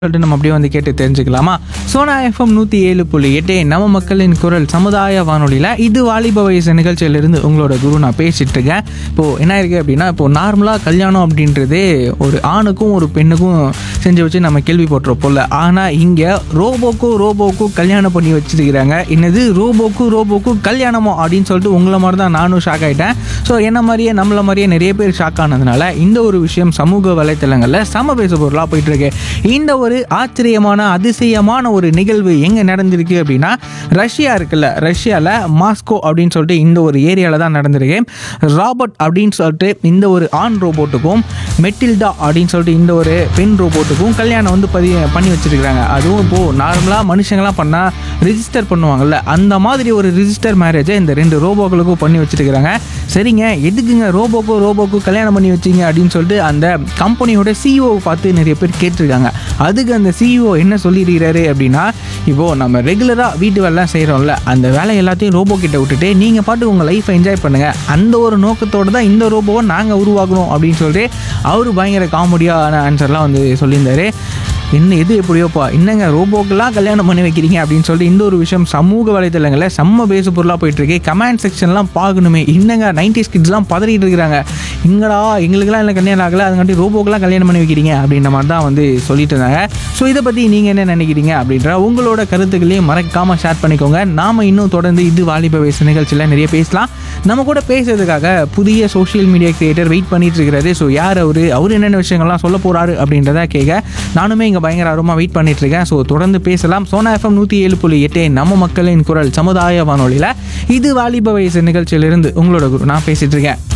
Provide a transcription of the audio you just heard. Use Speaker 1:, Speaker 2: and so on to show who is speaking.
Speaker 1: சொல்லிட்டு நம்ம அப்படியே வந்து கேட்டு தெரிஞ்சுக்கலாமா சோனா எஃப்எம் நூற்றி ஏழு புள்ளி எட்டு நம்ம மக்களின் குரல் சமுதாய வானொலியில் இது வாலிப வயசு நிகழ்ச்சியிலிருந்து உங்களோட குரு நான் பேசிட்டு இருக்கேன் இப்போது என்ன இருக்கு அப்படின்னா இப்போது நார்மலாக கல்யாணம் அப்படின்றதே ஒரு ஆணுக்கும் ஒரு பெண்ணுக்கும் செஞ்சு வச்சு நம்ம கேள்விப்பட்டிருப்போம் போல ஆனால் இங்கே ரோபோக்கும் ரோபோக்கும் கல்யாணம் பண்ணி வச்சிருக்கிறாங்க என்னது ரோபோக்கும் ரோபோக்கும் கல்யாணமோ அப்படின்னு சொல்லிட்டு உங்களை மாதிரி தான் நானும் ஷாக் ஆகிட்டேன் ஸோ என்ன மாதிரியே நம்மள மாதிரியே நிறைய பேர் ஷாக் ஆனதுனால இந்த ஒரு விஷயம் சமூக வலைத்தளங்களில் சம பேச பொருளாக போயிட்டு இருக்கு இந்த ஒரு ஆச்சரியமான அதிசயமான ஒரு நிகழ்வு எங்கே நடந்திருக்கு அப்படின்னா ரஷ்யா இருக்குல்ல ரஷ்யாவில் மாஸ்கோ அப்படின்னு சொல்லிட்டு இந்த ஒரு ஏரியாவில் தான் நடந்திருக்கு ராபர்ட் அப்படின்னு சொல்லிட்டு இந்த ஒரு ஆண் ரோபோட்டுக்கும் மெட்டில்டா அப்படின்னு சொல்லிட்டு இந்த ஒரு பெண் ரோபோட்டுக்கும் கல்யாணம் வந்து பதி பண்ணி வச்சிருக்கிறாங்க அதுவும் இப்போது நார்மலாக மனுஷங்களாம் பண்ணால் ரிஜிஸ்டர் பண்ணுவாங்கல்ல அந்த மாதிரி ஒரு ரிஜிஸ்டர் மேரேஜை இந்த ரெண்டு ரோபோக்களுக்கும் பண்ணி வச்சிருக்கிறாங்க சரிங்க எதுக்குங்க ரோபோக்கோ ரோபோக்கோ கல்யாணம் பண்ணி வச்சீங்க அப்படின்னு சொல்லிட்டு அந்த கம்பெனியோட சிஇஓ பார்த்து நிறைய பேர் கேட்டிருக்காங்க அதுக்கு அந்த சிஇஓ என்ன சொல்லியிருக்கிறாரு அப்படின்னா இப்போது நம்ம ரெகுலராக வீட்டு வேலைலாம் செய்கிறோம்ல அந்த வேலை எல்லாத்தையும் ரோபோ கிட்ட விட்டுட்டு நீங்கள் பாட்டு உங்கள் லைஃப்பை என்ஜாய் பண்ணுங்கள் அந்த ஒரு நோக்கத்தோடு தான் இந்த ரோபோவை நாங்கள் உருவாக்கணும் அப்படின்னு சொல்லிட்டு அவர் பயங்கர காமெடியான ஆன்சர்லாம் வந்து சொல்லியிருந்தாரு என்ன எது எப்படியோப்பா என்னங்க ரோபோக்கெல்லாம் கல்யாணம் பண்ணி வைக்கிறீங்க அப்படின்னு சொல்லிட்டு இந்த ஒரு விஷயம் சமூக வலைதளங்களில் செம்ம பேசு பொருளாக போயிட்டு இருக்கு கமெண்ட் செக்ஷன்லாம் பார்க்கணுமே என்னங்க நைன்டி கிட்ஸ்லாம் பதறிட்டு இருக்கிறாங்க எங்கடா எங்களுக்கெல்லாம் இல்லை கல்யாணம் ஆகலை அதுக்காண்டி ரோபோக்கெல்லாம் கல்யாணம் பண்ணி வைக்கிறீங்க அப்படின்ற மாதிரி தான் வந்து சொல்லிட்டு இருந்தாங்க ஸோ இதை பற்றி நீங்கள் என்ன நினைக்கிறீங்க அப்படின்ற உங்களோட கருத்துக்களையும் மறக்காமல் ஷேர் பண்ணிக்கோங்க நாம் இன்னும் தொடர்ந்து இது வாலிப வயசு நிகழ்ச்சியில் நிறைய பேசலாம் நம்ம கூட பேசுறதுக்காக புதிய சோஷியல் மீடியா கிரியேட்டர் வெயிட் பண்ணிட்டு இருக்கிறாரு ஸோ யார் அவர் அவர் என்னென்ன விஷயங்கள்லாம் சொல்ல போறாரு அப்படின்றத கேட்க நானுமே இங்கே பயங்கர ஆர்வமாக வெயிட் பண்ணிட்டு இருக்கேன் ஸோ தொடர்ந்து பேசலாம் சோனா எஃப்எம் நூற்றி ஏழு புள்ளி எட்டு நம்ம மக்களின் குரல் சமுதாய வானொலியில் இது வாலிப வயசு நிகழ்ச்சியிலிருந்து உங்களோட குரு நான் பேசிட்டு இருக்கேன்